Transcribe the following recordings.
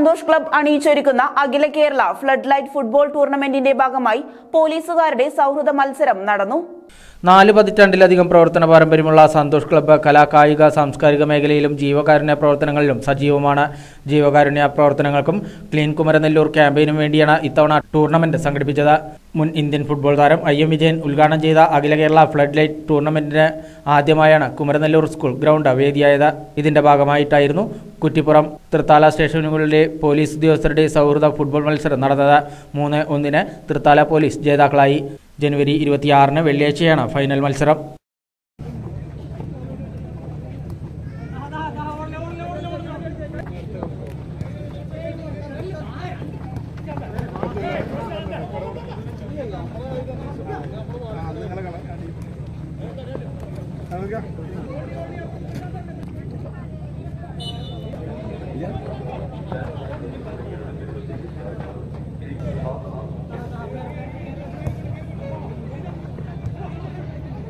Santhosh club അണിയിച്ചൊരുക്കുന്ന അഖില Kerala floodlight football ടൂർണമെന്റിന്റെ ഭാഗമായി പോലീസുകാരുടെ സൗഹൃദ മത്സരം നടന്നു നാല് പതിറ്റാണ്ടിലധികം പ്രവർത്തന പാരമ്പര്യമുള്ള സന്തോഷ് ക്ലബ്ബ് കലാ കായിക സാംസ്കാരിക മേഖലയിലും ജീവകാരുണ്യ പ്രവർത്തനങ്ങളിലും സജീവമാണ് ജീവകാരുണ്യ പ്രവർത്തനങ്ങൾക്കും ക്ലീൻ കുമരനെല്ലൂർ ക്യാമ്പയിനും വേണ്ടിയാണ് ഇത്തവണ ടൂർണമെന്റ് സംഘടിപ്പിച്ചത് മുൻ ഇന്ത്യൻ ഫുട്ബോൾ താരം ഐ എം വിജയൻ ഉദ്ഘാടനം ചെയ്ത അഖില കേരള ഫ്ലഡ് ലൈറ്റ് ടൂർണമെന്റിന് ആദ്യമായാണ് കുമരനെല്ലൂർ സ്കൂൾ ഗ്രൗണ്ട് വേദിയായത് ഇതിന്റെ ഭാഗമായിട്ടായിരുന്നു കുറ്റിപ്പുറം തൃത്താല സ്റ്റേഷനുകളിലെ പോലീസ് ഉദ്യോഗസ്ഥരുടെ സൗഹൃദ ഫുട്ബോൾ മത്സരം നടന്നത് മൂന്ന് ഒന്നിന് തൃത്താല പോലീസ് ജേതാക്കളായി ജനുവരി ഇരുപത്തിയാറിന് വെള്ളിയാഴ്ചയാണ് ഫൈനൽ മത്സരം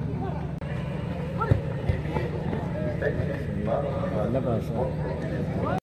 നല്ല പാസ്